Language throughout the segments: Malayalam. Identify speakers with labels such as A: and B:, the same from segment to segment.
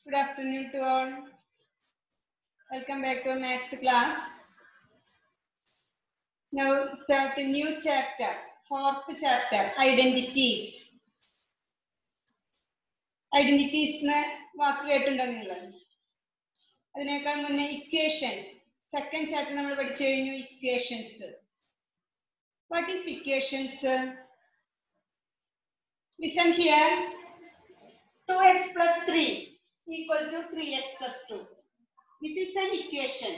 A: Good afternoon to all. Welcome back to maths class. Now start a new chapter, fourth chapter, identities. Identities എന്ന വാക്ക് കേട്ടിട്ടുണ്ടോ നിങ്ങൾ അതിനേക്കാൾ മുന്നേ ഇക്വേഷൻസ് സെക്കൻഡ് ചാപ്റ്റർ നമ്മൾ പഠിച്ചു കഴിഞ്ഞു equations what is equations listen here 2x plus 3 equal to 3x plus 2. This is an equation.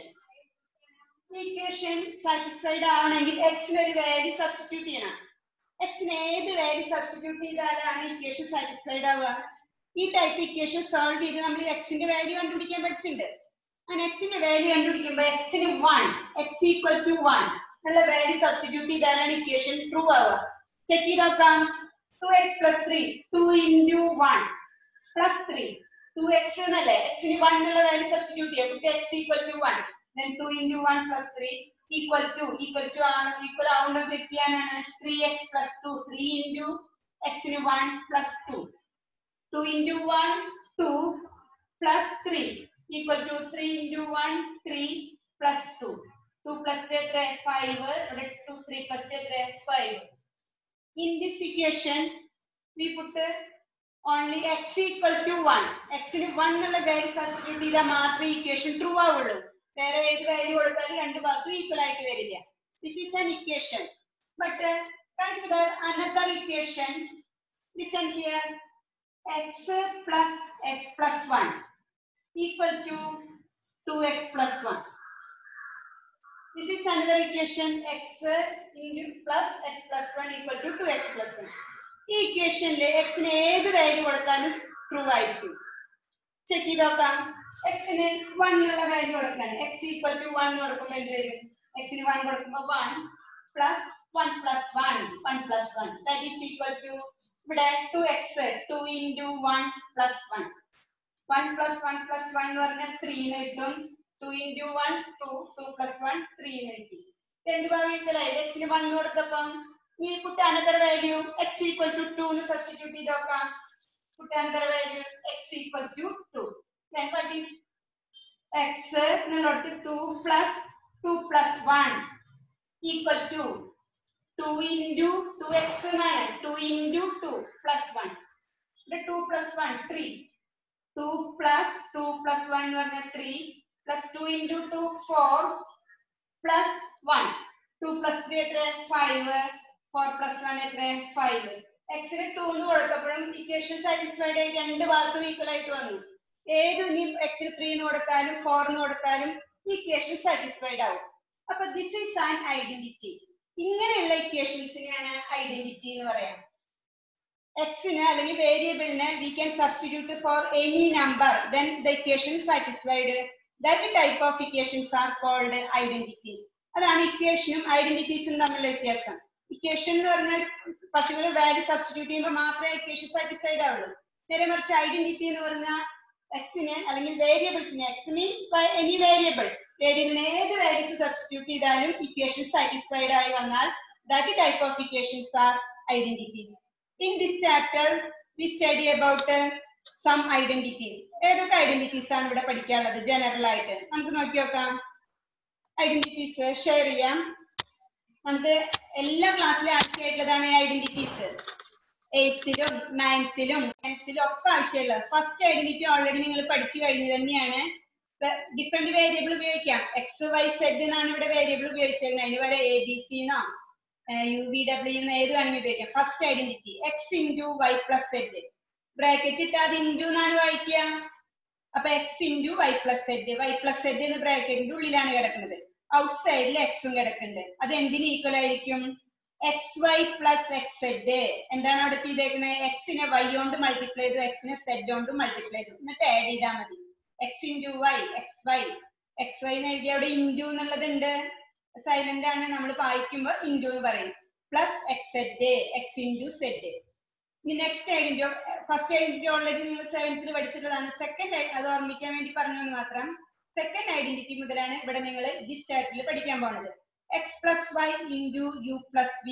A: ഈ ഇക്വേഷൻ സാറ്റിസ്ഫൈഡ് ആവണമെങ്കിൽ എക്സിന് ഒരു വാല്യൂ സബ്സ്റ്റിറ്റ്യൂട്ട് ചെയ്യണം എക്സിന് ഏത് വാല്യൂ സബ്സ്റ്റിറ്റ്യൂട്ട് ചെയ്താലാണ് ഇക്വേഷൻ സാറ്റിസ്ഫൈഡ് ആവുക ഈ ടൈപ്പ് ഇക്വേഷൻ സോൾവ് ചെയ്ത് നമ്മൾ എക്സിന്റെ വാല്യൂ കണ്ടുപിടിക്കാൻ പഠിച്ചിട്ടുണ്ട് അങ്ങനെ എക്സിന്റെ വാല്യൂ കണ്ടുപിടിക്കുമ്പോൾ എക്സിന് one x equal to one എന്നുള്ള വാല്യൂ സബ്സ്റ്റിറ്റ്യൂട്ട് ചെയ്താലാണ് ഇക്വേഷൻ ട്രൂ ആവുക ചെക്ക് ചെയ്ത് നോക്കാം two x plus three two into one plus three two x എന്നല്ലേ എക്സിന് വൺ എന്നുള്ള വാല്യൂ സബ്സ്റ്റിറ്റ്യൂട്ട് ചെയ്യാം കുട്ടി x equal to one then 2 into 1 plus 3 equal to equal to ആണ് equal ആവുണ്ടോ ചെക്ക് ചെയ്യാനാണ് 3x plus 2 3 into x ന് 1 plus 2 2 into 1 2 plus 3 equal to 3 into 1 3 plus 2 2 plus 3 എത്ര 5 ഇവിടെ 2 3 plus 2 എത്ര 5 in this equation we put only x equal to 1 x ന് 1 എന്നുള്ള വാല്യൂ സബ്സ്റ്റിറ്റ്യൂട്ട് ചെയ്താൽ മാത്രമേ ഇക്വേഷൻ ട്രൂ ആവുള്ളൂ വേറെ ഏത് വാല്യൂ കൊടുത്താലും രണ്ട് ഭാഗത്തും ഈക്വൽ ആയിട്ട് വരില്ല this is an equation but consider another equation listen here x plus x plus one equal to two x plus one this is another equation x into plus x plus one equal to two x plus one ഈ ഇക്വേഷനിൽ എക്സിന് ഏത് വാല്യൂ കൊടുത്താലും ട്രൂ ആയിരിക്കും ചെക്ക് ചെയ്ത് നോക്കാം എക്സിന് വൺ എന്നുള്ള വാല്യൂ കൊടുക്കണം എക്സ് ഈക്വൽ ടു വൺ കൊടുക്കുമ്പോൾ എന്ത് വരും എക്സിന് വൺ കൊടുക്കുമ്പോൾ one plus one plus one one plus one that is equal to ഇവിടെ two x two into one plus one one plus one plus one എന്ന് പറഞ്ഞാൽ ത്രീ എന്ന് കിട്ടും two into one two two plus one three എന്ന് കിട്ടി രണ്ട് ഭാഗം ഈക്വൽ ആയി എക്സിന് വൺ കൊടുത്തപ്പം ഈ കുട്ടി അനന്തര value x equal to two എന്ന് സബ്സ്റ്റിറ്റ്യൂട്ട് ചെയ്ത് നോക്കാം കുട്ടി അനന്തര value x equal to two then what is x എന്നുള്ളടത്ത് 2 plus 2 plus 1 equal to 2 into 2x എന്നാണ് 2 into 2 plus 1 ഇവിടെ 2 plus 1 3 2 plus 2 plus 1 എന്ന് പറഞ്ഞാൽ 3 plus 2 into 2 4 plus 1 2 plus 3 എത്ര 5 4 plus 1 എത്ര 5 x ന് 2 എന്ന് കൊടുത്തപ്പോഴും ഇക്വേഷൻ സാറ്റിസ്ഫൈഡ് ആയി രണ്ട് ഭാഗത്തും ഈക്വൽ ആയിട്ട് വന്നു ഏത് ഇനി എക്സിന് ത്രീ എന്ന് കൊടുത്താലും ഫോർ എന്ന് കൊടുത്താലും ഇക്വേഷൻ സാറ്റിസ്ഫൈഡ് ആവും അപ്പൊ ദിസ് ഈസ് ആൻ ഐഡന്റിറ്റി ഇങ്ങനെയുള്ള ഇക്വേഷൻസിനെയാണ് ഐഡന്റിറ്റി എന്ന് പറയാം എക്സിന് അല്ലെങ്കിൽ വേരിയബിളിന് we can substitute for any number then the equation satisfied that type of equations are called identities അതാണ് ഇക്വേഷനും ഐഡന്റിറ്റീസും തമ്മിലുള്ള വ്യത്യാസം ഇക്വേഷൻ എന്ന് പറഞ്ഞാൽ പർട്ടിക്കുലർ വാല്യൂ സബ്സ്റ്റിറ്റ്യൂട്ട് ചെയ്യുമ്പോൾ മാത്രമേ ഇക്വേഷൻ സാറ്റിസ്ഫൈഡ് ആവുള്ളൂ നേരെ മറിച്ച് ഐഡന്റിറ്റി എന്ന് പറഞ്ഞാൽ എക്സിന് അല്ലെങ്കിൽ വേരിയബിൾസിന് x means by any variable വേരിയബിളിന് ഏത് വാല്യൂസ് സബ്സ്റ്റിറ്റ്യൂട്ട് ചെയ്താലും ഇക്വേഷൻ സാറ്റിസ്ഫൈഡ് ആയി വന്നാൽ that type of equations are identities in this chapter we study about some identities ഏതൊക്കെ ഐഡന്റിറ്റീസ് ആണ് ഇവിടെ പഠിക്കാനുള്ളത് ജനറൽ ആയിട്ട് നമുക്ക് നോക്കി നോക്കാം ഐഡന്റിറ്റീസ് ഷെയർ ചെയ്യാം നമുക്ക് എല്ലാ ക്ലാസ്സിലും ആവശ്യമായിട്ടുള്ളതാണ് ഐഡന്റിറ്റീസ് എയ്ത്തിലും നയൻത്തിലും ടെൻത്തിലും ഒക്കെ ആവശ്യമുള്ളത് ഫസ്റ്റ് ഐഡന്റിറ്റി ഓൾറെഡി നിങ്ങൾ പഠിച്ചു കഴിഞ്ഞു തന്നെയാണ് ഡിഫറെന്റ് വേരിയബിൾ ഉപയോഗിക്കാം എക്സ് വൈ സെഡ് എന്നാണ് ഇവിടെ വേരിയബിൾ ഉപയോഗിച്ചിരുന്നത് അതിന് പോലെ എ ബി സി എന്നോ യു വി ഡബ്ല്യു എന്ന് ഏത് വേണമെങ്കിൽ ഉപയോഗിക്കാം first identity x into y plus z bracket ഇട്ട് അത് ഇൻറ്റു എന്നാണ് വായിക്കുക അപ്പൊ x into y plus z y plus z എന്ന് ബ്രാക്കറ്റിന്റെ ഉള്ളിലാണ് കിടക്കുന്നത് ഔട്ട് സൈഡിൽ എക്സും കിടക്കുന്നുണ്ട് അത് എന്തിന് ഈക്വൽ ആയിരിക്കും x y plus x z എന്താണ് അവിടെ ചെയ്തേക്കുന്നത് എക്സിനെ വൈ കൊണ്ട് മൾട്ടിപ്ലൈ ചെയ്തു എക്സിനെ സെഡ് കൊണ്ട് മൾട്ടിപ്ലൈ ചെയ്തു എന്നിട്ട് ആഡ് ചെയ്താൽ മതി x into y x y x y എന്ന് എഴുതി അവിടെ ഇൻറ്റു എന്നുള്ളത് ഉണ്ട് സൈലന്റ് ആണ് നമ്മൾ വായിക്കുമ്പോൾ ഇൻറ്റു എന്ന് പറയും plus x z x into z ഇനി നെക്സ്റ്റ് ഐഡന്റി ഫസ്റ്റ് ഐഡന്റിറ്റി ഓൾറെഡി നിങ്ങൾ സെവൻത്തിൽ പഠിച്ചിട്ടുള്ളതാണ് സെക്കൻഡ് അത് ഓർമ്മിക്കാൻ വേണ്ടി പറഞ്ഞു എന്ന് മാത്രം സെക്കൻഡ് ഐഡന്റിറ്റി മുതലാണ് ഇവിടെ നിങ്ങൾ ദിസ് ചാപ്റ്ററിൽ പഠിക്കാൻ പോകുന്നത് x plus y into u plus v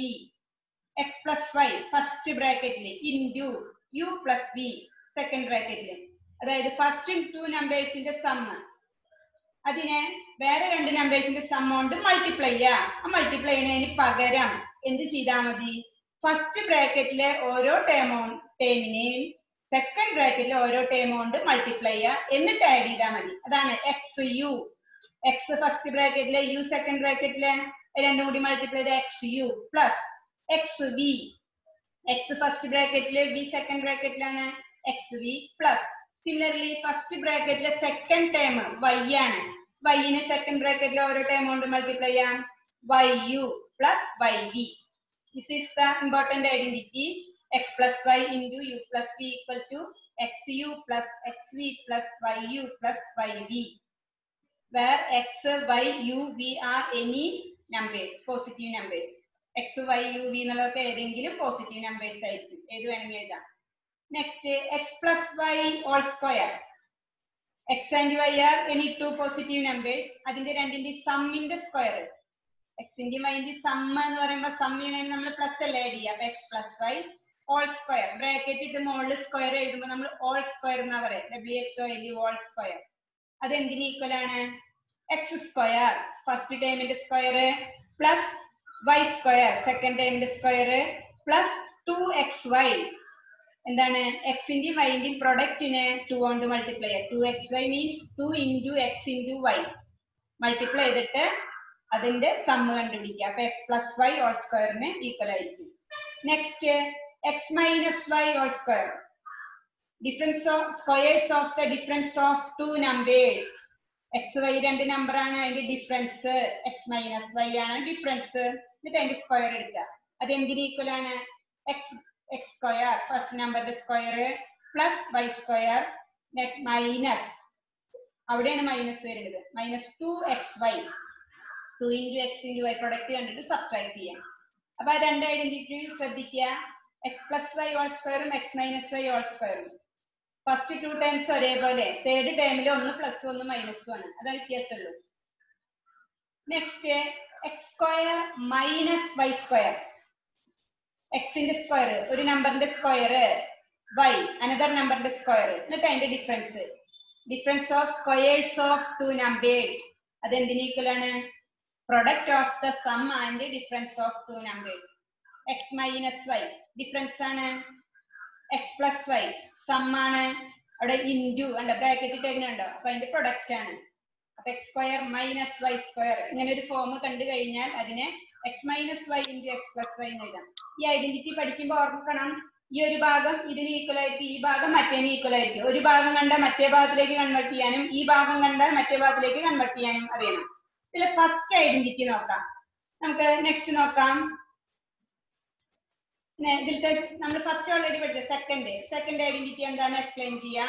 A: x plus y first ബ്രാക്കറ്റിൽ into u plus v second ബ്രാക്കറ്റിൽ അതായത് ഫസ്റ്റ് ടു നമ്പേഴ്സിന്റെ സമ്മ് അതിനെ വേറെ രണ്ട് നമ്പേഴ്സിന്റെ സം കൊണ്ട് മൾട്ടിപ്ലൈ ചെയ്യാം ആ മൾട്ടിപ്ലൈ ചെയ്യുന്നതിന് പകരം എന്ത് ചെയ്താൽ മതി ഫസ്റ്റ് ബ്രാക്കറ്റിലെ ഓരോ ടേമോ ടേമിനെയും സെക്കൻഡ് ബ്രാക്കറ്റിലെ ഓരോ ടേം കൊണ്ട് മൾട്ടിപ്ലൈ ചെയ്യുക എന്നിട്ട് ആഡ് ചെയ്താൽ മതി അതാണ് എക്സ് യു എക്സ് ഫസ്റ്റ് ബ്രാക്കറ്റിലെ യു സെക്കൻഡ് ബ്രാക്കറ്റിലെ രണ്ടും കൂടി മൾട്ടിപ്ലൈ ചെയ്ത x u plus x v x first ബ്രാക്കറ്റില് വി സെക്കൻഡ് ബ്രാക്കറ്റിലാണ് x v plus similarly first ബ്രാക്കറ്റിലെ സെക്കൻഡ് ടേം വൈ ആണ് വൈനെ സെക്കൻഡ് ബ്രാക്കറ്റിലെ ഓരോ ടേം കൊണ്ട് മൾട്ടിപ്ലൈ ചെയ്യാം y u plus y v this is the important identity x plus y into u plus v equal to x u plus x v plus y u plus y v where x, y, u, v are any numbers, positive numbers. x, y, u, v എന്നുള്ളതൊക്കെ ഏതെങ്കിലും പോസിറ്റീവ് നമ്പേഴ്സ് ആയിരിക്കും ഏത് വേണമെങ്കിൽ എഴുതാം next x plus y whole square x and y are any two positive numbers അതിന്റെ രണ്ടിന്റെ സമ്മിന്റെ സ്ക്വയർ എക്സിന്റെ വൈന്റെ സമ്മ എന്ന് പറയുമ്പോൾ സം ചെയ്യണമെങ്കിൽ നമ്മൾ പ്ലസ് അല്ലേ ആഡ് ചെയ്യുക അപ്പൊ x plus y whole square bracket ഇട്ട് മുകളിൽ സ്ക്വയർ എഴുതുമ്പോൾ നമ്മൾ ഓൾ സ്ക്വയർ എന്നാ പറയാം W H O L whole square അത് എന്തിന് ഈക്വൽ ആണ് എക്സ് സ്ക്വയർ ഫസ്റ്റ് ടൈമിന്റെ square plus y square second ടൈമിന്റെ square plus two x y എന്താണ് എക്സിന്റെയും വൈന്റെയും പ്രൊഡക്റ്റിനെ ടു കൊണ്ട് മൾട്ടിപ്ലൈ ചെയ്യാം two x y means two into x into y multiply ചെയ്തിട്ട് അതിന്റെ സമ്മ് കണ്ടുപിടിക്കുക അപ്പൊ എക്സ് പ്ലസ് വൈ ഓൾ സ്ക്വയറിന് ഈക്വൽ ആയിരിക്കും next x minus y whole square difference of squares of the difference of two numbers x y രണ്ട് നമ്പർ ആണ് അതിന്റെ ഡിഫറൻസ് എക്സ് മൈനസ് വൈ ആണ് ഡിഫറൻസ് എന്നിട്ട് അതിന്റെ സ്ക്വയർ എടുക്കുക അത് എന്തിന് ഈക്വൽ ആണ് എക്സ് എക്സ് സ്ക്വയർ ഫസ്റ്റ് നമ്പറിന്റെ square plus y square minus അവിടെയാണ് മൈനസ് വരുന്നത് minus two x y two into x into y product കണ്ടിട്ട് സബ്ട്രാക്ട് ചെയ്യാം അപ്പൊ ആ രണ്ട് ഐഡന്റിറ്റി ശ്രദ്ധിക്കുക എക്സ് പ്ലസ് വൈ ഓൾ സ്ക്വയറും എക്സ് മൈനസ് വൈ ഓൾ സ്ക്വയറും ഫസ്റ്റ് ടു ടൈംസ് ഒരേപോലെ തേർഡ് ടൈമിൽ ഒന്ന് പ്ലസ് ഒന്ന് മൈനസും ആണ് അതാ വ്യത്യാസമുള്ളൂ next x square minus y square എക്സിന്റെ സ്ക്വയർ ഒരു നമ്പറിന്റെ സ്ക്വയർ വൈ അനദർ നമ്പറിന്റെ സ്ക്വയർ എന്നിട്ട് അതിന്റെ difference difference of squares of two numbers അത് എന്തിന് ഈക്വൽ ആണ് product of the sum and difference of two numbers x minus y difference ആണ് എക്സ് പ്ലസ് വൈ സം ആണ് അവിടെ ഇൻറ്റു ഉണ്ട് ബ്രാക്കറ്റ് ഇട്ടേക്കുന്നുണ്ടോ അപ്പൊ അതിന്റെ പ്രൊഡക്റ്റ് ആണ് അപ്പൊ x square minus y square ഇങ്ങനെ ഒരു ഫോം കണ്ടു കഴിഞ്ഞാൽ അതിനെ x minus y into x plus y എന്ന് എഴുതാം ഈ ഐഡന്റിറ്റി പഠിക്കുമ്പോൾ ഓർക്കണം ഈ ഒരു ഭാഗം ഇതിന് ഈക്വൽ ആയിരിക്കും ഈ ഭാഗം മറ്റേന് ഈക്വൽ ആയിരിക്കും ഒരു ഭാഗം കണ്ടാൽ മറ്റേ ഭാഗത്തിലേക്ക് കൺവേർട്ട് ചെയ്യാനും ഈ ഭാഗം കണ്ടാൽ മറ്റേ ഭാഗത്തിലേക്ക് കൺവേർട്ട് ചെയ്യാനും അറിയണം ഇതിലെ ഫസ്റ്റ് ഐഡന്റിറ്റി നോക്കാം നമുക്ക് നെക്സ്റ്റ് നോക്കാം നെ- ഇതിലത്തെ നമ്മൾ ഫസ്റ്റ് ഓൾറെഡി പഠിച്ച സെക്കൻഡ് സെക്കൻഡ് ഐഡന്റിറ്റി എന്താണെന്ന് എക്സ്പ്ലെയിൻ ചെയ്യാം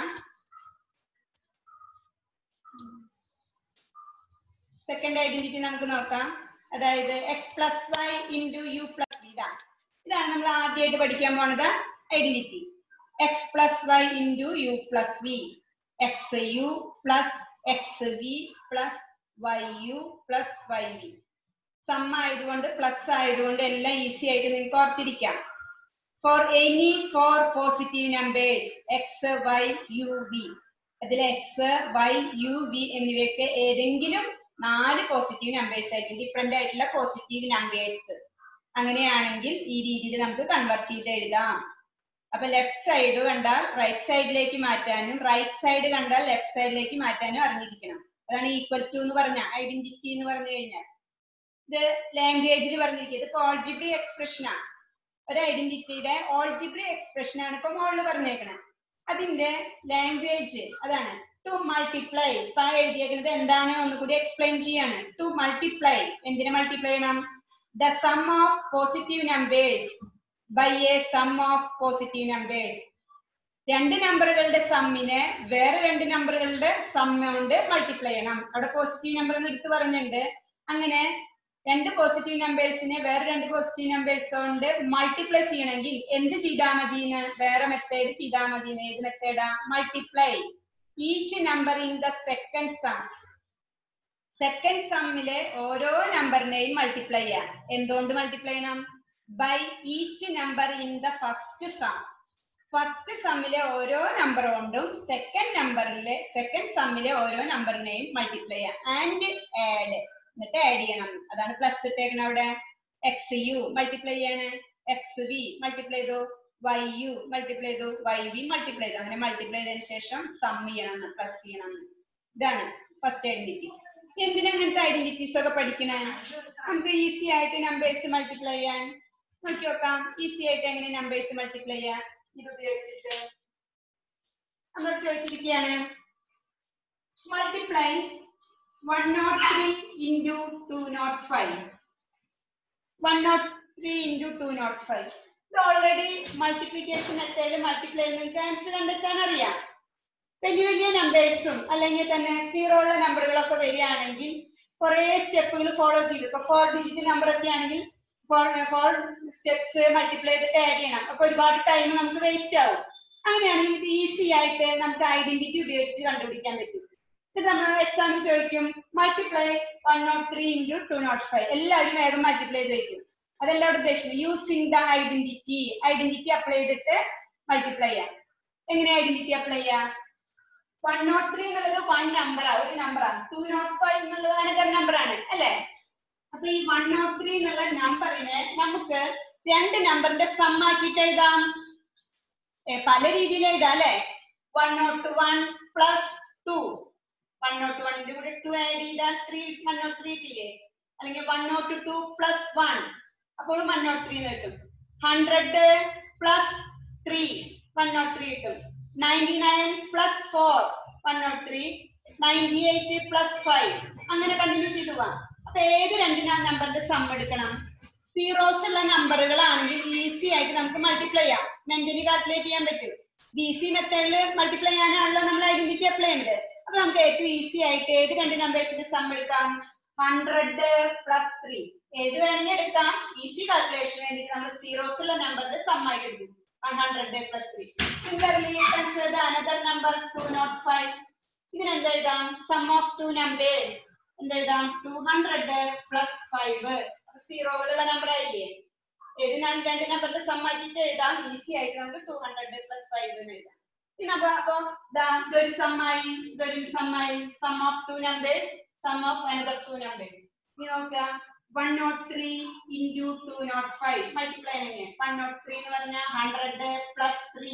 A: സെക്കൻഡ് ഐഡന്റിറ്റി നമുക്ക് നോക്കാം അതായത് x plus y into u plus v ഇതാണ് ഇതാണ് നമ്മൾ ആദ്യമായിട്ട് പഠിക്കാൻ പോണത് identity x plus y into u plus v x u plus x v plus y u plus y v sum ആയതുകൊണ്ട് പ്ലസ് ആയതുകൊണ്ട് എല്ലാം ഈസി ആയിട്ട് നിങ്ങൾക്ക് ഓർത്തിരിക്കാം for any four positive numbers x y u v അതിൽ എക്സ് വൈ യു വി എന്നിവയൊക്കെ ഏതെങ്കിലും നാല് പോസിറ്റീവ് നമ്പേഴ്സ് ആയിരിക്കും ഡിഫറെന്റ് ആയിട്ടുള്ള പോസിറ്റീവ് നമ്പേഴ്സ് അങ്ങനെയാണെങ്കിൽ ഈ രീതിയിൽ നമുക്ക് കൺവെർട്ട് ചെയ്ത് എഴുതാം അപ്പൊ ലെഫ്റ്റ് സൈഡ് കണ്ടാൽ റൈറ്റ് സൈഡിലേക്ക് മാറ്റാനും റൈറ്റ് സൈഡ് കണ്ടാൽ ലെഫ്റ്റ് സൈഡിലേക്ക് മാറ്റാനും അറിഞ്ഞിരിക്കണം അതാണ് ഈക്വൽ ടു എന്ന് പറഞ്ഞ ഐഡന്റിറ്റി എന്ന് പറഞ്ഞു കഴിഞ്ഞാൽ ഇത് ലാംഗ്വേജിൽ പറഞ്ഞിരിക്കുക ഇത് ഓൾജിബ്രി എക്സ്പ്രഷൻ ആണ് ഒരു ഐഡന്റിറ്റിയുടെ ഓൾജിബ്രി എക്സ്പ്രഷൻ ആണ് ഇപ്പൊ മോളിൽ പറഞ്ഞേക്കണത് അതിന്റെ ലാംഗ്വേജ് അതാണ് ടു മൾട്ടിപ്ലൈ ഇപ്പൊ ആ എഴുതിയേക്കുന്നത് എന്താണ് ഒന്നുകൂടി എക്സ്പ്ലെയിൻ ചെയ്യാണ് ടു മൾട്ടിപ്ലൈ എന്തിനെ മൾട്ടിപ്ലൈ ചെയ്യണം the sum of positive numbers by a sum of positive numbers രണ്ട് നമ്പറുകളുടെ സമ്മിനെ വേറെ രണ്ട് നമ്പറുകളുടെ സം കൊണ്ട് മൾട്ടിപ്ലൈ ചെയ്യണം അവിടെ പോസിറ്റീവ് നമ്പർ എന്ന് എടുത്തു പറഞ്ഞിട്ടുണ്ട് അങ്ങനെ രണ്ട് പോസിറ്റീവ് നമ്പേഴ്സിനെ വേറെ രണ്ട് പോസിറ്റീവ് നമ്പേഴ്സ് കൊണ്ട് മൾട്ടിപ്ലൈ ചെയ്യണമെങ്കിൽ എന്ത് ചെയ്താൽ മതിന്ന് വേറെ മെത്തേഡ് ചെയ്താൽ മതി ഏത് മെത്തേഡാ multiply each number in the second sum second സമ്മിലെ ഓരോ നമ്പറിനെയും മൾട്ടിപ്ലൈ ചെയ്യാം എന്തുകൊണ്ട് മൾട്ടിപ്ലൈ ചെയ്യണം by each number in the first sum first സമ്മിലെ ഓരോ നമ്പർ കൊണ്ടും സെക്കൻഡ് നമ്പറിലെ സെക്കൻഡ് സമ്മിലെ ഓരോ നമ്പറിനെയും മൾട്ടിപ്ലൈ ചെയ്യാം ആൻഡ് ആഡ് എന്നിട്ട് ആഡ് ചെയ്യണം അതാണ് പ്ലസ് ഇട്ടേക്കണ അവിടെ എക്സ് യു മൾട്ടിപ്ലൈ ചെയ്യണേ എക്സ് വി മൾട്ടിപ്ലൈ ചെയ്തു വൈ യു മൾട്ടിപ്ലൈ ചെയ്തു വൈ വി മൾട്ടിപ്ലൈ ചെയ്തു അങ്ങനെ മൾട്ടിപ്ലൈ ചെയ്തതിനു ശേഷം സം ചെയ്യണം പ്ലസ് ചെയ്യണം ഇതാണ് ഫസ്റ്റ് ഐഡന്റിറ്റി എന്തിനാ അങ്ങനത്തെ ഐഡന്റിറ്റീസ് ഒക്കെ പഠിക്കണേ നമുക്ക് ഈസി ആയിട്ട് നമ്പേഴ്സ് മൾട്ടിപ്ലൈ ചെയ്യാൻ നോക്കി നോക്കാം ഈസി ആയിട്ട് എങ്ങനെ നമ്പേഴ്സ് മൾട്ടിപ്ലൈ ചെയ്യാം ഇത് ഉപയോഗിച്ചിട്ട് നമ്മൾ ചോദിച്ചിരിക്കുകയാണ് multiply one nought three into two nought five one nought three into two nought five ഇത് ഓൾറെഡി മൾട്ടിപ്ലിക്കേഷൻ മെത്തേഡ് മൾട്ടിപ്ലൈ നിങ്ങൾക്ക് ആൻസർ കണ്ടെത്താൻ അറിയാം വലിയ വലിയ നമ്പേഴ്സും അല്ലെങ്കിൽ തന്നെ സീറോ ഉള്ള നമ്പറുകളൊക്കെ വരികയാണെങ്കിൽ കുറെ സ്റ്റെപ്പുകൾ ഫോളോ ചെയ്തു ഇപ്പൊ ഫോർ ഡിജിറ്റ് നമ്പർ ഒക്കെ ആണെങ്കിൽ ഫോർ ഫോർ സ്റ്റെപ്സ് മൾട്ടിപ്ലൈ ചെയ്തിട്ട് ആഡ് ചെയ്യണം അപ്പൊ ഒരുപാട് ടൈം നമുക്ക് വേസ്റ്റ് ആവും അങ്ങനെയാണെങ്കിൽ ഇത് ഈസി ആയിട്ട് നമുക്ക് ഐഡന്റിറ്റി ഉപയോഗിച്ചിട്ട് കണ്ടുപിടിക്കാൻ പറ്റും ഇത് നമ്മൾ എക്സാമിൽ ചോദിക്കും multiply one nought three into two nought five എല്ലാവരും വേഗം മൾട്ടിപ്ലൈ ചെയ്ത് വയ്ക്കും അതല്ല അവിടെ ഉദ്ദേശിക്കുന്നത് using the identity identity apply ചെയ്തിട്ട് മൾട്ടിപ്ലൈ ചെയ്യാം എങ്ങനെ ഐഡന്റിറ്റി അപ്ലൈ ചെയ്യാം വൺ നോട്ട് ത്രീ എന്നുള്ളത് വൺ നമ്പറാണ് ഒരു നമ്പറാണ് ടു നോട്ട് ഫൈവ് എന്നുള്ളത് അനദർ നമ്പറാണ് അല്ലേ അപ്പൊ ഈ വൺ നോട്ട് ത്രീ എന്നുള്ള നമ്പറിനെ നമുക്ക് രണ്ട് നമ്പറിന്റെ സം ആക്കിയിട്ട് എഴുതാം ഏ, പല രീതിയിൽ എഴുതാം അല്ലെ one nought one plus two one nought വണ്ണിന്റെ കൂടെ ടു ആഡ് ചെയ്താൽ ത്രീ വൺ നോട്ട് ത്രീ കിട്ടില്ലേ അല്ലെങ്കിൽ one nought two plus one അപ്പോൾ വൺ നോട്ട് ത്രീ കിട്ടും hundred plus three one nought three കിട്ടും ninety nine plus four one nought three ninety eight plus five അങ്ങനെ കണ്ടിന്യൂ ചെയ്തു പോവാം അപ്പൊ ഏത് രണ്ട് നമ്പറിന്റെ സം എടുക്കണം സീറോസ് ഉള്ള നമ്പറുകളാണെങ്കിൽ ഈസി ആയിട്ട് നമുക്ക് മൾട്ടിപ്ലൈ ചെയ്യാം മെന്റലി കാൽക്കുലേറ്റ് ചെയ്യാൻ പറ്റും ബി സി മെത്തേഡിൽ മൾട്ടിപ്ലൈ ചെയ്യാനാണല്ലോ നമ്മൾ ഐഡന്റിറ്റി അപ്ലൈ ചെയ്യുന്നത് അപ്പൊ നമുക്ക് ഏറ്റവും ഈസി ആയിട്ട് ഏത് രണ്ട് നമ്പേഴ്സിന്റെ സം എടുക്കാം ഹൺഡ്രഡ് പ്ലസ് ത്രീ ഏത് വേണമെങ്കിൽ എടുക്കാം ഈസി കാൽക്കുലേഷൻ വേണ്ടിയിട്ട് നമ്മൾ സീറോസ് ഉള്ള നമ്പറിന്റെ സം ആയിട്ട് എടുക്കും one hundred plus three similarly consider the another number two nought five ഇതിന് എന്ത് എഴുതാം സം ഓഫ് ടു നമ്പേഴ്സ് എന്ത് എഴുതാം ടു ഹൺഡ്രഡ് പ്ലസ് ഫൈവ് സീറോകളുള്ള നമ്പർ ആയില്ലേ ഏത് ഞാൻ രണ്ട് നമ്പറിന്റെ സം ആക്കിയിട്ട് എഴുതാം ഈസി ആയിട്ട് നമുക്ക് ടു ഹൺഡ്രഡ് പ്ലസ് ഫൈവ് എന്ന് എഴുതാം ഇനി അപ്പൊ അപ്പൊ ദാ ഇതൊരു സമ്മായി ഇതൊരു സമ്മായി sum of two numbers sum of another two numbers ഇനി നോക്കുക one nought three into two nought five multiply എങ്ങനെ വൺ നോട്ട് ത്രീ എന്ന് പറഞ്ഞാൽ hundred plus three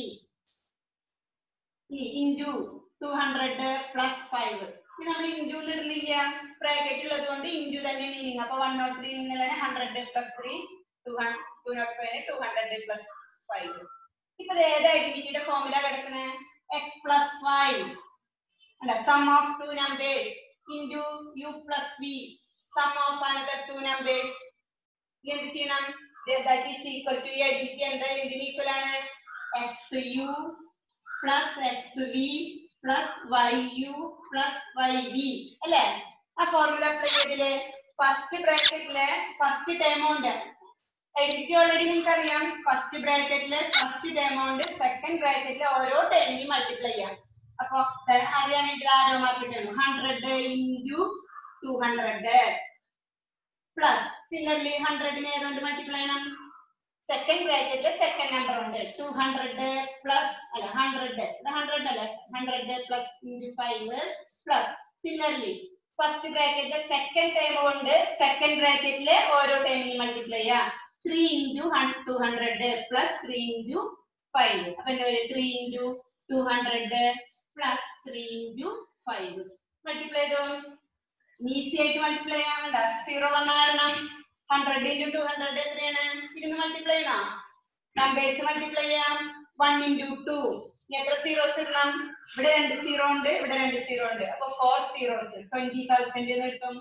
A: into two hundred plus five ഇത് നമ്മൾ ഇൻറ്റു ഇടുന്നില്ല ബ്രാക്കറ്റ് ഉള്ളത് കൊണ്ട് ഇൻറ്റു തന്നെ മീനിങ് അപ്പൊ വൺ നോട്ട് ത്രീ ഇങ്ങനെ hundred plus three two two nought five two hundred plus five ഇപ്പൊ ഇത് ഏത് ഐഡന്റിറ്റിയുടെ ഫോർമുല കിടക്കണേ എക്സ് പ്ലസ് ഫൈവ് അല്ല sum of two numbers into u plus b sum of another two numbers എന്ത് ചെയ്യണം ദാറ്റ് ഈസ് ഈക്വൽ ടു ഈ ഐഡന്റിറ്റി എന്താ എന്തിന് ഈക്വൽ ആണ് x u plus x v plus y u plus y v അല്ലേ ആ ഫോർമുല അപ്ലൈ ചെയ്തില്ലേ ഫസ്റ്റ് ബ്രാക്കറ്റിലെ ഫസ്റ്റ് ടേം ഉണ്ട് ഐഡന്റിറ്റി ഓൾറെഡി നിങ്ങൾക്ക് അറിയാം ഫസ്റ്റ് ബ്രാക്കറ്റിലെ ഫസ്റ്റ് ടേം ഉണ്ട് സെക്കൻഡ് ബ്രാക്കറ്റിലെ ഓരോ ടേമിനെയും മൾട്ടിപ്ലൈ ചെയ്യാം അപ്പൊ ദേ അറിയാനായിട്ട് ആരോ മാർക്ക് ചെയ്യണം hundred into two hundred plus similarly ഹൺഡ്രഡിനെ ഏതുകൊണ്ട് മൾട്ടിപ്ലൈ ചെയ്യണം സെക്കൻഡ് ബ്രാക്കറ്റിൽ സെക്കൻഡ് നമ്പർ ഉണ്ട് ടു ഹൺഡ്രഡ് പ്ലസ് അല്ല ഹൺഡ്രഡ് ഹൺഡ്രഡ് അല്ല hundred plus into five plus similarly first ബ്രാക്കറ്റിലെ സെക്കൻഡ് ടൈം കൊണ്ട് സെക്കൻഡ് ബ്രാക്കറ്റിലെ ഓരോ ടൈമിനെയും മൾട്ടിപ്ലൈ ചെയ്യാം three into two hundred plus three into five അപ്പൊ എന്താ പറയുക three into two hundred plus three into five multiply ചെയ്തോ ഈസി ആയിട്ട് മൾട്ടിപ്ലൈ ചെയ്യാൻ വേണ്ട സീറോ വന്ന കാരണം ഹൺഡ്രഡ് ഇൻറ്റു ടു ഹൺഡ്രഡ് എത്രയാണ് ഇരുന്ന് മൾട്ടിപ്ലൈ ചെയ്യണം നമ്പേഴ്സ് മൾട്ടിപ്ലൈ ചെയ്യാം വൺ ഇൻറ്റു ടു എത്ര സീറോസ് ഇടണം ഇവിടെ രണ്ട് സീറോ ഉണ്ട് ഇവിടെ രണ്ട് സീറോ ഉണ്ട് അപ്പൊ ഫോർ സീറോസ് ട്വന്റി തൗസൻഡ് എന്ന് കിട്ടും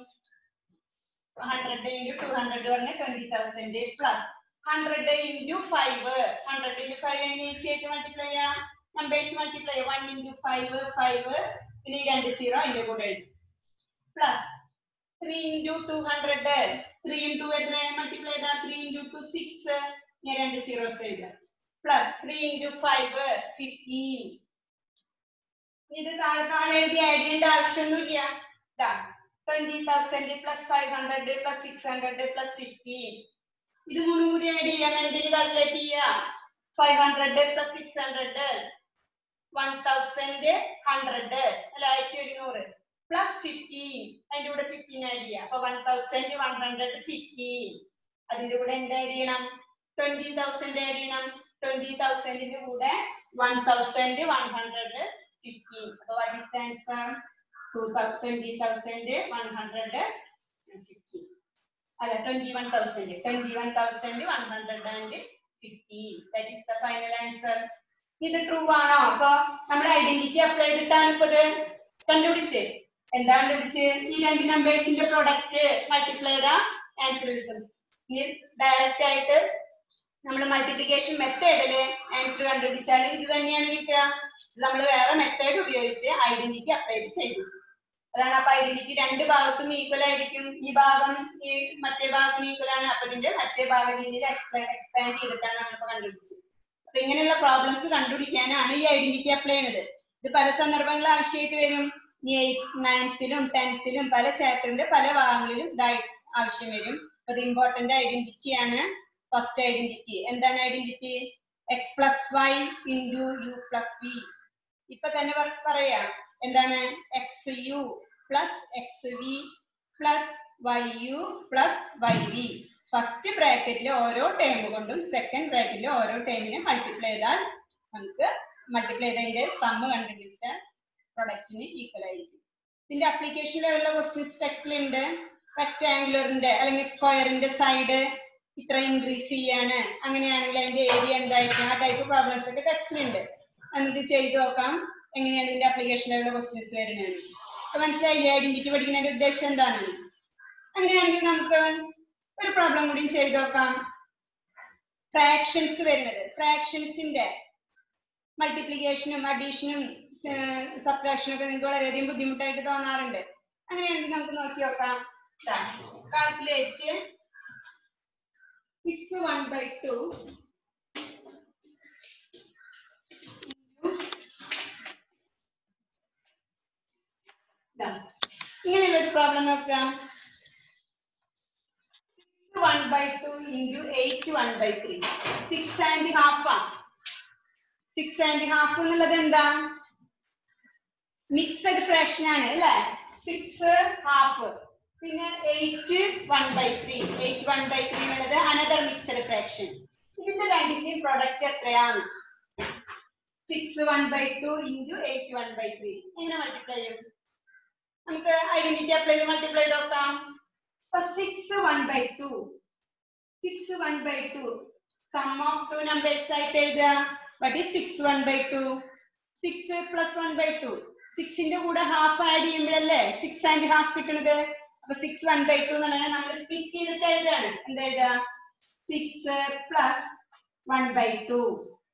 A: ഹൺഡ്രഡ് ഇൻറ്റു ടു ഹൺഡ്രഡ് പറഞ്ഞ twenty thousand plus hundred into five hundred into five എങ്ങനെ ഈസി ആയിട്ട് മൾട്ടിപ്ലൈ ചെയ്യാം നമ്പേഴ്സ് മൾട്ടിപ്ലൈ ചെയ്യാം വൺ ഇൻറ്റു ഫൈവ് ഫൈവ് പിന്നെ ഈ രണ്ട് സീറോ അതിന്റെ കൂടെ എഴുതി plus three into two hundred three into എത്ര മൾട്ടിപ്ലൈ ചെയ്താൽ ത്രീ ഇൻറ്റു ടു സിക്സ് ഞാൻ രണ്ട് സീറോസ് എഴുതാം plus three into five fifteen ഇത് താഴെ താഴെ എഴുതി ആഡ് ചെയ്യേണ്ട ആവശ്യമൊന്നുമില്ല twenty thousand plus five hundred plus six hundred plus fifteen ഇത് മൂന്നും കൂടി ആഡ് ചെയ്യാം എന്തിന് കാൽക്കുലേറ്റ് ചെയ്യാം five hundred plus six hundred one thousand hundred അല്ല ആയിരത്തി ഒരുന്നൂറ് പ്ലസ് ഫിഫ്റ്റീൻ അതിന്റെ കൂടെ ഫിഫ്റ്റീൻ ആഡ് ചെയ്യാം അപ്പൊ one thousand one hundred fifteen അതിന്റെ കൂടെ എന്ത് ആഡ് ചെയ്യണം ട്വന്റി തൗസൻഡ് ആഡ് ചെയ്യണം ട്വന്റി തൗസൻഡിന്റെ കൂടെ one thousand one hundred fifteen അപ്പൊ what is the answer to twenty thousand one hundred fifteen അല്ല twenty one thousand twenty one thousand one hundred and fifteen that is the final answer ഇത് ട്രൂ ആണോ അപ്പൊ നമ്മുടെ ഐഡന്റിറ്റി അപ്ലൈ ചെയ്തിട്ടാണ് ഇപ്പൊ ഇത് കണ്ടുപിടിച്ച് എന്താ കണ്ടുപിടിച്ച് ഈ രണ്ട് നമ്പേഴ്സിന്റെ പ്രൊഡക്റ്റ് മൾട്ടിപ്ലൈ ചെയ്താ ആൻസർ കിട്ടും ഇനി ഡയറക്റ്റ് ആയിട്ട് നമ്മൾ മൾട്ടിപ്ലിക്കേഷൻ മെത്തേഡില് ആൻസർ കണ്ടുപിടിച്ചാൽ ഇത് തന്നെയാണ് കിട്ടുക നമ്മൾ വേറെ മെത്തേഡ് ഉപയോഗിച്ച് ഐഡന്റിറ്റി അപ്ലൈ ചെയ്തു അതാണ് അപ്പൊ ഐഡന്റിറ്റി രണ്ട് ഭാഗത്തും ഈക്വൽ ആയിരിക്കും ഈ ഭാഗം ഈ മറ്റേ ഭാഗത്തിന് ഈക്വൽ ആണ് അപ്പൊ ഇതിന്റെ മറ്റേ ഭാഗം രീതിയിൽ എക്സ്പാൻഡ് ചെയ്തിട്ടാണ് നമ്മളിപ്പോ കണ്ടുപിടിച്ചത് അപ്പൊ ഇങ്ങനെയുള്ള പ്രോബ്ലംസ് കണ്ടുപിടിക്കാനാണ് ഈ ഐഡന്റിറ്റി അപ്ലൈ ചെയ്യുന്നത് ഇത് പല സന്ദർഭങ്ങളിൽ ആവശ്യമായിട്ട് വരും ഈ നയൻത്തിലും ടെൻത്തിലും പല ചാപ്റ്ററിന്റെ പല ഭാഗങ്ങളിലും ഇതായി ആവശ്യം വരും അത് ഇമ്പോർട്ടന്റ് ഐഡന്റിറ്റി ആണ് ഫസ്റ്റ് ഐഡന്റിറ്റി എന്താണ് identity x plus y into u plus v ഇപ്പൊ തന്നെ പറ- പറയാം എന്താണ് x u plus x v plus y u plus y v first ബ്രാക്കറ്റിലെ ഓരോ ടേം കൊണ്ടും സെക്കൻഡ് ബ്രാക്കറ്റിലെ ഓരോ ടേമിനെ മൾട്ടിപ്ലൈ ചെയ്താൽ നമുക്ക് മൾട്ടിപ്ലൈ ചെയ്തതിന്റെ സമ്മ് കണ്ടുപിടിച്ച പ്രൊഡക്റ്റിന് ഈക്വൽ ആയിരിക്കും ഇതിന്റെ അപ്ലിക്കേഷൻ ലെവലിലെ ക്വസ്റ്റ്യൻസ് ടെക്സ്റ്റിലുണ്ട് റെക്ടാങ്കുലറിന്റെ അല്ലെങ്കിൽ സ്ക്വയറിന്റെ സൈഡ് ഇത്ര ഇൻക്രീസ് ചെയ്യാണ് അങ്ങനെയാണെങ്കിൽ അതിന്റെ ഏരിയ എന്തായിരിക്കും ആ ടൈപ്പ് പ്രോബ്ലംസ് ഒക്കെ ടെക്സ്റ്റിലുണ്ട് എന്നിട്ട് ചെയ്തു നോക്കാം എങ്ങനെയാണ് ഇതിന്റെ അപ്ലിക്കേഷൻ ലെവലിലെ ക്വസ്റ്റ്യൻസ് വരുന്നത് അപ്പൊ മനസ്സിലായില്ലേ ഐഡന്റിറ്റി പഠിക്കുന്നതിന്റെ ഉദ്ദേശം എന്താണ് അങ്ങനെയാണെങ്കിൽ നമുക്ക് ഒരു പ്രോബ്ലം കൂടി ചെയ്തു നോക്കാം ഫ്രാക്ഷൻസ് വരുന്നത് ഫ്രാക്ഷൻസിന്റെ മൾട്ടിപ്ലിക്കേഷനും അഡീഷനും സബ്ട്രാക്ഷനും ഒക്കെ നിങ്ങൾക്ക് വളരെയധികം ബുദ്ധിമുട്ടായിട്ട് തോന്നാറുണ്ട് അങ്ങനെയാണെങ്കിൽ നമുക്ക് നോക്കി നോക്കാം calculate six one by two ഇങ്ങനെയുള്ള ഒരു പ്രോബ്ലം നോക്കാം one by two into eight one by three six and half ആ സിക്സ് ആൻഡ് ഹാഫ് എന്നുള്ളത് എന്താ മിക്സഡ് ഫ്രാക്ഷൻ ആണ് അല്ലേ സിക്സ് ഹാഫ് പിന്നെ eight one by three eight one by three എന്നുള്ളത് അനദർ മിക്സഡ് ഫ്രാക്ഷൻ ഇതിന്റെ രണ്ടിന്റെയും പ്രൊഡക്റ്റ് എത്രയാണ് six one by two into eight one by three എങ്ങനെ മൾട്ടിപ്ലൈ ചെയ്യും നമുക്ക് ഐഡന്റിറ്റി അപ്ലൈ ചെയ്ത് മൾട്ടിപ്ലൈ ചെയ്ത് നോക്കാം അപ്പൊ six one by two six one by two sum of two numbers ആയിട്ട് എഴുതുക what is six one by two six plus one by two സിക്സിന്റെ കൂടെ ഹാഫ് ആഡ് ചെയ്യുമ്പോഴല്ലേ സിക്സ് ആൻഡ് ഹാഫ് കിട്ടുന്നത് അപ്പൊ സിക്സ് വൺ ബൈ ടു എന്നുള്ളത് നമ്മൾ സ്പ്ലിറ്റ് ചെയ്തിട്ട് എഴുതാണ് എന്താ എഴുതുക six plus one by two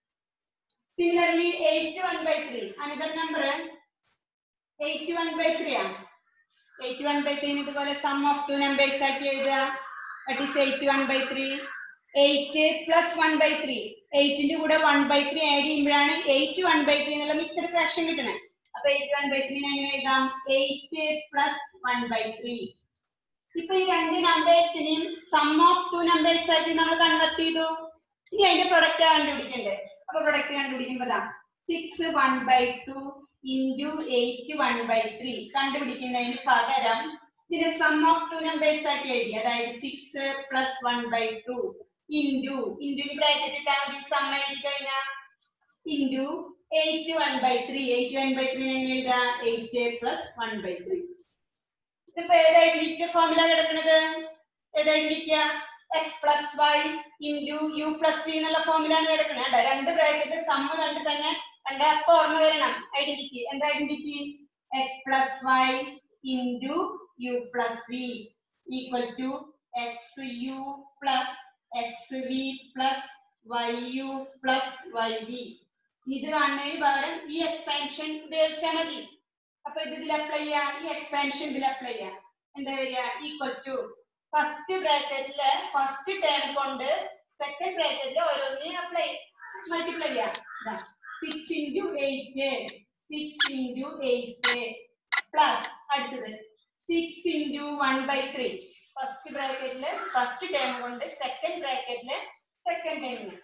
A: similarly eight one by three another number eight one by three ആണ് എയ്റ്റ് വൺ ബൈ ത്രീ ഇതുപോലെ സം ഓഫ് ടു നമ്പേഴ്സ് ആക്കി എഴുതുക that is eight one by three eight plus one by three എയ്റ്റിന്റെ കൂടെ വൺ ബൈ ത്രീ ആഡ് ചെയ്യുമ്പോഴാണ് എയ്റ്റ് വൺ ബൈ ത്രീ എന്നുള്ള മിക്സഡ് ഫ്രാക്ഷൻ കിട്ടുന്നത് അപ്പൊ എയ്റ്റ് വൺ ബൈ ത്രീ എങ്ങനെ എഴുതാം eight plus one by three ഇപ്പൊ ഈ രണ്ട് നമ്പേഴ്സിനെയും സം ഓഫ് ടു നമ്പേഴ്സ് ആയിട്ട് നമ്മൾ കൺവെർട്ട് ചെയ്തു ഇനി അതിന്റെ പ്രൊഡക്റ്റ് കണ്ടുപിടിക്കണ്ടേ അപ്പൊ പ്രൊഡക്റ്റ് കണ്ടുപിടിക്കുമ്പോഴാ six one by two into eight one by three കണ്ടുപിടിക്കുന്നതിന് പകരം ഇതിന്റെ സം ഓഫ് ടു നമ്പേഴ്സ് ആക്കി എഴുതി അതായത് six plus one by two into into bracket ഇട്ടാൽ മതി സം എഴുതി കഴിഞ്ഞാൽ into eight one by three eight one by three എങ്ങനെ എഴുതാ eight plus one by three ഇതിപ്പോ ഏതായിട്ട് ഫോർമുല കിടക്കുന്നത് ഏതായിട്ട് x plus y into u plus v എന്നുള്ള ഫോർമുലാണ് കിടക്കുന്നത് കേട്ടോ രണ്ട് ബ്രാക്കറ്റ് സമ്മ് കണ്ട് തന്നെ കണ്ട അപ്പൊ ഓർമ്മ വരണം ഐഡന്റിറ്റി എന്താ identity x plus y into u plus v equal to x u plus x v plus y u plus y v ഇത് കാണുന്നതിന് പകരം ഈ എക്സ്പാൻഷൻ ഉപയോഗിച്ചാൽ മതി അപ്പൊ ഇത് ഇതിൽ അപ്ലൈ ചെയ്യാം ഈ എക്സ്പാൻഷൻ ഇതിൽ അപ്ലൈ ചെയ്യാം എന്താ വരിക ഈക്വൽ ടു ഫസ്റ്റ് ബ്രാക്കറ്റില് ഫസ്റ്റ് ടേം കൊണ്ട് സെക്കൻഡ് ബ്രാക്കറ്റിൽ ഓരോന്നിനും അപ്ലൈ മൾട്ടിപ്ലൈ ചെയ്യാം six into eight six into eight plus അടുത്തത് six into one by three first ബ്രാക്കറ്റില് ഫസ്റ്റ് ടേം കൊണ്ട് സെക്കൻഡ് ബ്രാക്കറ്റില് സെക്കൻഡ് ടേമിന്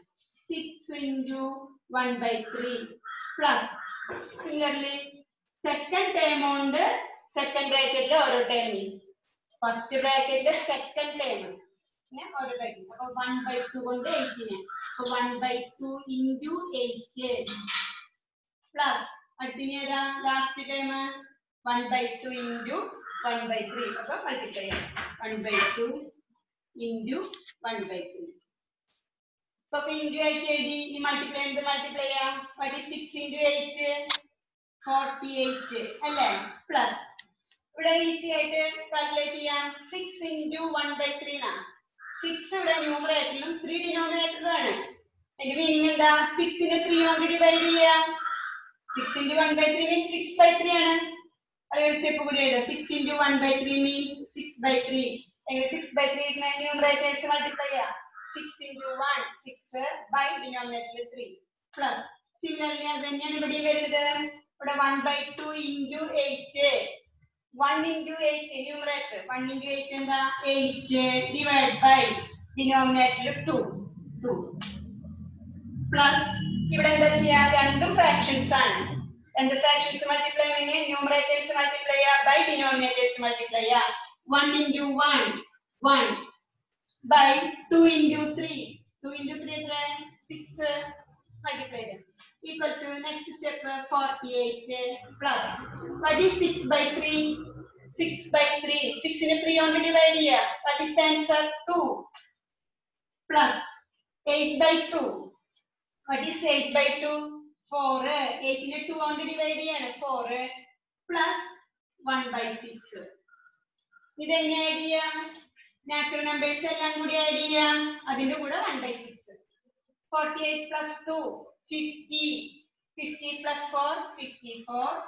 A: six into one by three plus similarly second term കൊണ്ട് സെക്കൻഡ് ബ്രാക്കറ്റിൽ ഓരോ ടേമിൽ ഫസ്റ്റ് ബ്രാക്കറ്റിൽ സെക്കൻഡ് ടേം പിന്നെ ഓരോ ബ്രാക്കറ്റ് അപ്പൊ വൺ ബൈ ടു കൊണ്ട് എയ്റ്റിന് അപ്പൊ one by two into eight plus അടുത്തിന് ഏതാ last term one by two into one by three അപ്പൊ മൾട്ടിപ്ലൈ ചെയ്യാം one by two into one by three ഇപ്പൊ ഇൻറ്റു ആയിട്ട് എഴുതി ഈ മൾട്ടിപ്ലൈ എന്ത് മൾട്ടിപ്ലൈ ചെയ്യാം what is six into eight forty eight അല്ലേ പ്ലസ് ഇവിടെ ഈസി ആയിട്ട് കാൽക്കുലേറ്റ് ചെയ്യാം six into one by three ആണ് സിക്സ് ഇവിടെ ന്യൂമറേറ്ററിലും ത്രീ ഡിനോമിനേറ്ററിലും ആണ് അതിന്റെ മീനിങ് എന്താ സിക്സിനെ ത്രീ കൊണ്ട് ഡിവൈഡ് ചെയ്യാം six into one by three means six by three ആണ് അതൊരു സ്റ്റെപ്പ് കൂടി എഴുതാം six into one by three means six by three എങ്ങനെ six by three numerators multiply ചെയ്യാം six into one six by ഡിനോമിനേറ്ററിൽ ത്രീ പ്ലസ് സിമിലർലി അത് തന്നെയാണ് ഇവിടെ വരുന്നത് ഇവിടെ one by two into eight one into eight numerator one into eight എന്താ eight divide by denominator two two plus ഇവിടെ എന്താ ചെയ്യാ രണ്ടും ഫ്രാക്ഷൻസ് ആണ് രണ്ട് ഫ്രാക്ഷൻസ് മൾട്ടിപ്ലൈ എങ്ങനെ ന്യൂമറേറ്റേഴ്സ് മൾട്ടിപ്ലൈ ചെയ്യാ ബൈ ഡിനോമിനേറ്റേഴ്സ് മൾട്ടിപ്ലൈ ചെയ്യാ one into one one by two into three two into three എത്ര സിക്സ് മൾട്ടിപ്ലൈ ചെയ്യാം equal to next step uh, 48 uh, plus what is 6 by 3 6 by 3 6 in a 3 on divide here what is the answer 2 plus 8 by 2 what is 8 by 2 4 uh, 8 in a 2 on divide here 4 uh, plus 1 by 6 ഇത് എങ്ങനെ ആഡ് ചെയ്യാം നാച്ചുറൽ നമ്പേഴ്സ് എല്ലാം കൂടി ആഡ് ചെയ്യാം അതിന്റെ കൂടെ 1 by 6 48 plus 2 50 50 plus 4 54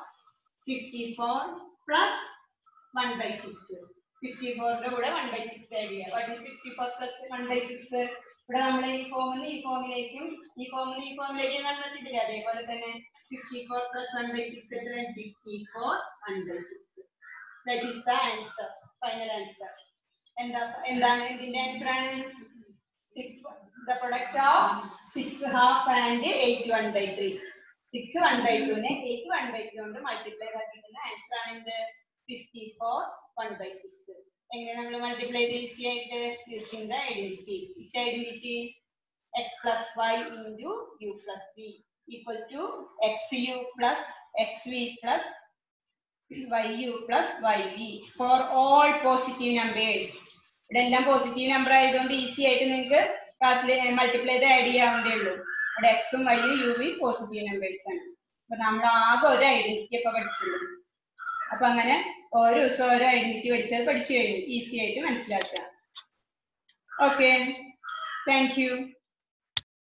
A: 54 plus 1 by 6 54 ന്റെ കൂടെ 1 by 6 ആഡ് ചെയ്യുക what is 54 plus 1 by 6 ഇവിടെ നമ്മൾ ഈ ഫോമിൽ ഈ ഫോമിലേക്കും ഈ ഫോമിൽ ഈ ഫോമിലേക്കും കണ്ടെത്തിയിട്ടില്ല അതേപോലെ തന്നെ 54 plus 1 by 6 എത്ര 54 1 by 6 that is the answer final answer എന്താ എന്താണ് ഇതിന്റെ ആൻസർ ആണ് six the product of six half and eight one by three. Six one by two നെ eight one by two കൊണ്ട് multiply ചെയ്തിട്ടുള്ള ആൻസർ ആണ് എന്ത് fifty four one by six എങ്ങനെ നമ്മൾ മൾട്ടിപ്ലൈ ചെയ്ത് ഈസി ആയിട്ട് using the identity which identity x plus y into u plus v equal to x u plus x v plus y u plus y v for all positive numbers ഇവിടെ എല്ലാം പോസിറ്റീവ് നമ്പർ ആയതുകൊണ്ട് ഈസി ആയിട്ട് നിങ്ങൾക്ക് മൾട്ടിപ്ലൈ ചെയ്ത് ആഡ് ചെയ്യാവുന്നതേ ഉള്ളൂ ഇവിടെ എക്സും വൈയും യു വി പോസിറ്റീവ് നമ്പേഴ്സ് ആണ് അപ്പൊ നമ്മൾ ആകെ ഒരു ഐഡന്റിറ്റി ഒക്കെ പഠിച്ചുള്ളൂ അപ്പൊ അങ്ങനെ ഓരോ ദിവസം ഓരോ ഐഡന്റിറ്റി പഠിച്ചത് പഠിച്ചു കഴിഞ്ഞു ഈസി ആയിട്ട് മനസ്സിലാക്കുക ഓക്കെ താങ്ക് യു